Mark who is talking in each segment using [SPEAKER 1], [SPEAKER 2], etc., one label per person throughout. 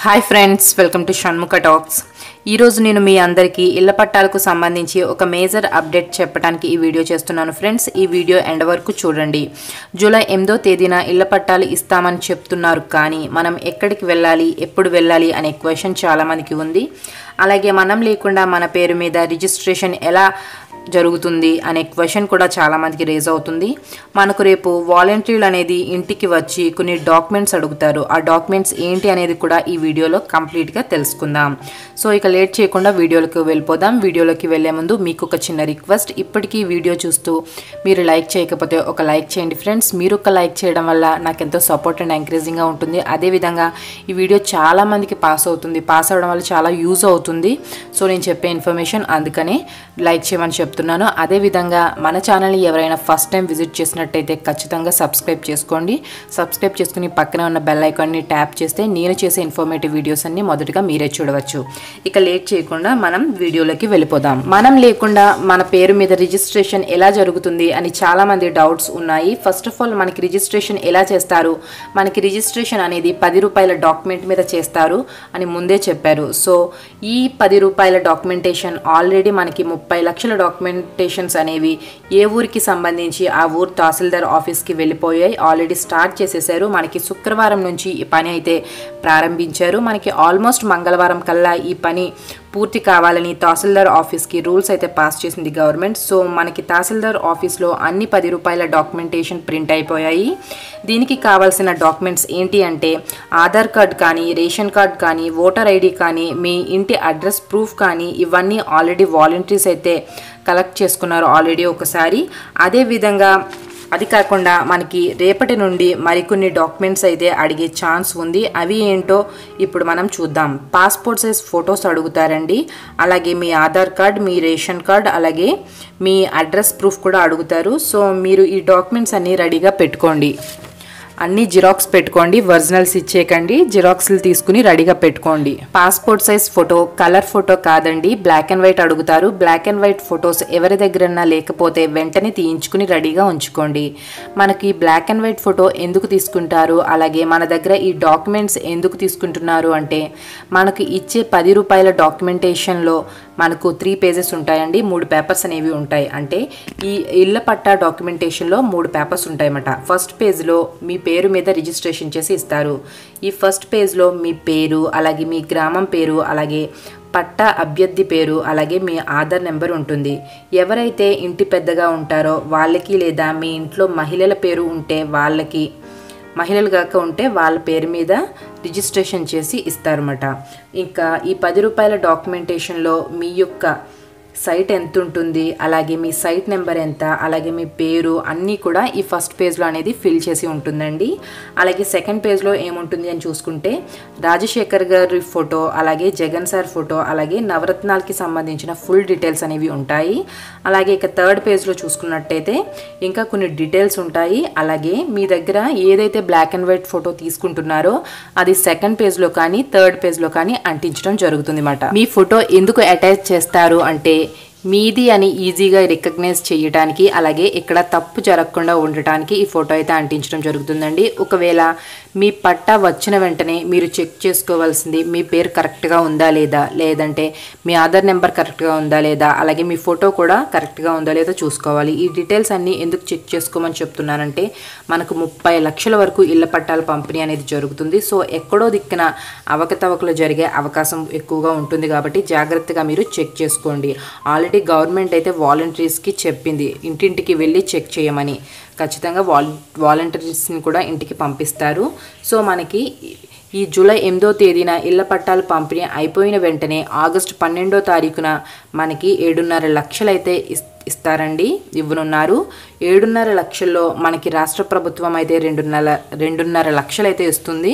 [SPEAKER 1] hi friends welcome to Shanmukha talks ఈరోజు నేను మీ అందరికీ ఇళ్ల పట్టాలకు సంబంధించి ఒక మేజర్ అప్డేట్ చెప్పడానికి ఈ వీడియో చేస్తున్నాను ఫ్రెండ్స్ ఈ వీడియో ఎండ్ వరకు చూడండి జూలై ఎనిమిదో తేదీన ఇళ్ల పట్టాలు ఇస్తామని చెప్తున్నారు కానీ మనం ఎక్కడికి వెళ్ళాలి ఎప్పుడు వెళ్ళాలి అనే క్వశ్చన్ చాలామందికి ఉంది అలాగే మనం లేకుండా మన పేరు మీద రిజిస్ట్రేషన్ ఎలా జరుగుతుంది అనే క్వశ్చన్ కూడా చాలామందికి రేజ్ అవుతుంది మనకు రేపు వాలంటీర్లు అనేది ఇంటికి వచ్చి కొన్ని డాక్యుమెంట్స్ అడుగుతారు ఆ డాక్యుమెంట్స్ ఏంటి అనేది కూడా ఈ వీడియోలో కంప్లీట్గా తెలుసుకుందాం సో ఇక లేట్ చేయకుండా వీడియోలోకి వెళ్ళిపోదాం వీడియోలోకి వెళ్ళే ముందు మీకు ఒక చిన్న రిక్వెస్ట్ ఇప్పటికీ వీడియో చూస్తూ మీరు లైక్ చేయకపోతే ఒక లైక్ చేయండి ఫ్రెండ్స్ మీరు ఒక లైక్ చేయడం వల్ల నాకు ఎంతో సపోర్ట్ అండ్ ఎంకరేజింగ్గా ఉంటుంది అదేవిధంగా ఈ వీడియో చాలా మందికి పాస్ అవుతుంది పాస్ అవ్వడం వల్ల చాలా యూజ్ అవుతుంది సో నేను చెప్పే ఇన్ఫర్మేషన్ అందుకనే లైక్ చేయమని చెప్తున్నాను అదేవిధంగా మన ఛానల్ని ఎవరైనా ఫస్ట్ టైం విజిట్ చేసినట్టయితే ఖచ్చితంగా సబ్స్క్రైబ్ చేసుకోండి సబ్స్క్రైబ్ చేసుకుని పక్కన ఉన్న బెల్ ఐకాన్ని ట్యాప్ చేస్తే నేను చేసే ఇన్ఫర్మేటివ్ వీడియోస్ అన్ని మొదటగా మీరే చూడవచ్చు ఇక లేట్ చేయకుండా మనం వీడియోలోకి వెళ్ళిపోదాం మనం లేకుండా మన పేరు మీద రిజిస్ట్రేషన్ ఎలా జరుగుతుంది అని చాలా మంది డౌట్స్ ఉన్నాయి ఫస్ట్ ఆఫ్ ఆల్ మనకి రిజిస్ట్రేషన్ ఎలా చేస్తారు మనకి రిజిస్ట్రేషన్ అనేది పది రూపాయల డాక్యుమెంట్ మీద చేస్తారు అని ముందే చెప్పారు సో ఈ పది రూపాయల డాక్యుమెంటేషన్ ఆల్రెడీ మనకి ముప్పై లక్షల డాక్యుమెంటేషన్స్ అనేవి ఏ ఊరికి సంబంధించి ఆ ఊరు తహసీల్దార్ ఆఫీస్కి వెళ్ళిపోయాయి ఆల్రెడీ స్టార్ట్ చేసేసారు మనకి శుక్రవారం నుంచి ఈ పని అయితే ప్రారంభించారు మనకి ఆల్మోస్ట్ మంగళవారం కల్లా ఈ పని పూర్తి కావాలని తహసీల్దార్ ఆఫీస్కి రూల్స్ అయితే పాస్ చేసింది గవర్నమెంట్ సో మనకి తహసీల్దార్ ఆఫీస్లో అన్ని పది రూపాయల డాక్యుమెంటేషన్ ప్రింట్ అయిపోయాయి దీనికి కావాల్సిన డాక్యుమెంట్స్ ఏంటి అంటే ఆధార్ కార్డ్ కానీ రేషన్ కార్డ్ కానీ ఓటర్ ఐడి కానీ మీ ఇంటి అడ్రస్ ప్రూఫ్ కానీ ఇవన్నీ ఆల్రెడీ వాలంటీర్స్ అయితే కలెక్ట్ చేసుకున్నారు ఆల్రెడీ ఒకసారి అదేవిధంగా అది కాకుండా మనకి రేపటి నుండి మరికొన్ని డాక్యుమెంట్స్ అయితే అడిగే ఛాన్స్ ఉంది అవి ఏంటో ఇప్పుడు మనం చూద్దాం పాస్పోర్ట్ సైజ్ ఫొటోస్ అడుగుతారండి అలాగే మీ ఆధార్ కార్డ్ మీ రేషన్ కార్డ్ అలాగే మీ అడ్రస్ ప్రూఫ్ కూడా అడుగుతారు సో మీరు ఈ డాక్యుమెంట్స్ అన్నీ రెడీగా పెట్టుకోండి అన్ని జిరాక్స్ పెట్టుకోండి ఒరిజినల్స్ ఇచ్చేకండి జిరాక్స్లు తీసుకుని రెడీగా పెట్టుకోండి passport size photo colour photo కాదండి బ్లాక్ అండ్ వైట్ అడుగుతారు బ్లాక్ అండ్ వైట్ ఫొటోస్ ఎవరి దగ్గరన్నా లేకపోతే వెంటనే తీయించుకుని రెడీగా ఉంచుకోండి మనకి బ్లాక్ అండ్ వైట్ ఫోటో ఎందుకు తీసుకుంటారు అలాగే మన దగ్గర ఈ డాక్యుమెంట్స్ ఎందుకు తీసుకుంటున్నారు అంటే మనకు ఇచ్చే పది రూపాయల డాక్యుమెంటేషన్లో మనకు త్రీ పేజెస్ ఉంటాయండి మూడు పేపర్స్ అనేవి ఉంటాయి అంటే ఈ ఇళ్ళ పట్టా డాక్యుమెంటేషన్లో మూడు పేపర్స్ ఉంటాయన్నమాట ఫస్ట్ పేజ్లో మీ పేరు మీద రిజిస్ట్రేషన్ చేసి ఇస్తారు ఈ ఫస్ట్ పేజ్లో మీ పేరు అలాగే మీ గ్రామం పేరు అలాగే పట్టా అభ్యర్థి పేరు అలాగే మీ ఆధార్ నెంబర్ ఉంటుంది ఎవరైతే ఇంటి పెద్దగా ఉంటారో వాళ్ళకి లేదా మీ ఇంట్లో మహిళల పేరు ఉంటే వాళ్ళకి మహిళలు కాక ఉంటే వాళ్ళ పేరు మీద రిజిస్ట్రేషన్ చేసి ఇస్తారన్నమాట ఇంకా ఈ పది రూపాయల డాక్యుమెంటేషన్లో మీ యొక్క సైట్ ఎంత ఉంటుంది అలాగే మీ సైట్ నెంబర్ ఎంత అలాగే మీ పేరు అన్నీ కూడా ఈ ఫస్ట్ పేజ్లో అనేది ఫిల్ చేసి ఉంటుందండి అలాగే సెకండ్ పేజ్లో ఏముంటుంది అని చూసుకుంటే రాజశేఖర్ గారి ఫోటో అలాగే జగన్ సార్ ఫోటో అలాగే నవరత్నాలకి సంబంధించిన ఫుల్ డీటెయిల్స్ అనేవి ఉంటాయి అలాగే ఇక థర్డ్ పేజ్లో చూసుకున్నట్టయితే ఇంకా కొన్ని డీటెయిల్స్ ఉంటాయి అలాగే మీ దగ్గర ఏదైతే బ్లాక్ అండ్ వైట్ ఫోటో తీసుకుంటున్నారో అది సెకండ్ పేజ్లో కానీ థర్డ్ పేజ్లో కానీ అంటించడం జరుగుతుంది మీ ఫోటో ఎందుకు అటాచ్ చేస్తారు అంటే మీది అని ఈజీగా రికగ్నైజ్ చేయడానికి అలాగే ఇక్కడ తప్పు జరగకుండా ఉండటానికి ఈ ఫోటో అయితే అంటించడం జరుగుతుందండి ఒకవేళ మీ పట్టా వచ్చిన వెంటనే మీరు చెక్ చేసుకోవాల్సింది మీ పేరు కరెక్ట్గా ఉందా లేదా లేదంటే మీ ఆధార్ నెంబర్ కరెక్ట్గా ఉందా లేదా అలాగే మీ ఫోటో కూడా కరెక్ట్గా ఉందా లేదా చూసుకోవాలి ఈ డీటెయిల్స్ అన్నీ ఎందుకు చెక్ చేసుకోమని చెప్తున్నానంటే మనకు ముప్పై లక్షల వరకు ఇళ్ల పట్టాల పంపిణీ అనేది జరుగుతుంది సో ఎక్కడో దిక్కున అవకతవకలు జరిగే అవకాశం ఎక్కువగా ఉంటుంది కాబట్టి జాగ్రత్తగా మీరు చెక్ చేసుకోండి ఆల్రెడీ ఆల్రెడీ గవర్నమెంట్ అయితే వాలంటీర్స్కి చెప్పింది ఇంటింటికి వెళ్ళి చెక్ చేయమని ఖచ్చితంగా వాల్ వాలంటీర్స్ని కూడా ఇంటికి పంపిస్తారు సో మనకి ఈ జూలై ఎనిమిదో తేదీన ఇళ్ల పట్టాలు పంపిణీ అయిపోయిన వెంటనే ఆగస్టు పన్నెండో తారీఖున మనకి ఏడున్నర లక్షలైతే ఇస్తారండి ఇవ్వనున్నారు ఏడున్నర లక్షల్లో మనకి రాష్ట్ర ప్రభుత్వం అయితే రెండున్నర రెండున్నర లక్షలైతే ఇస్తుంది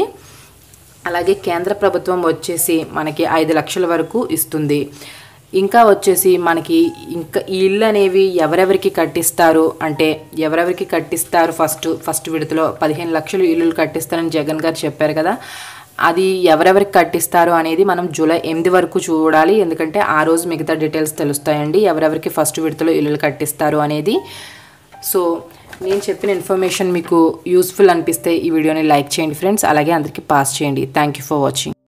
[SPEAKER 1] అలాగే కేంద్ర ప్రభుత్వం వచ్చేసి మనకి ఐదు లక్షల వరకు ఇస్తుంది ఇంకా వచ్చేసి మనకి ఇంకా ఈ ఇల్లు అనేవి ఎవరెవరికి కట్టిస్తారు అంటే ఎవరెవరికి కట్టిస్తారు ఫస్ట్ ఫస్ట్ విడతలో పదిహేను లక్షలు ఇల్లులు కట్టిస్తారని జగన్ గారు చెప్పారు కదా అది ఎవరెవరికి కట్టిస్తారు అనేది మనం జూలై ఎనిమిది వరకు చూడాలి ఎందుకంటే ఆ రోజు మిగతా డీటెయిల్స్ తెలుస్తాయండి ఎవరెవరికి ఫస్ట్ విడతలో ఇల్లులు కట్టిస్తారు అనేది సో నేను చెప్పిన ఇన్ఫర్మేషన్ మీకు యూస్ఫుల్ అనిపిస్తే ఈ వీడియోని లైక్ చేయండి ఫ్రెండ్స్ అలాగే అందరికీ పాస్ చేయండి థ్యాంక్ యూ ఫర్ వాచింగ్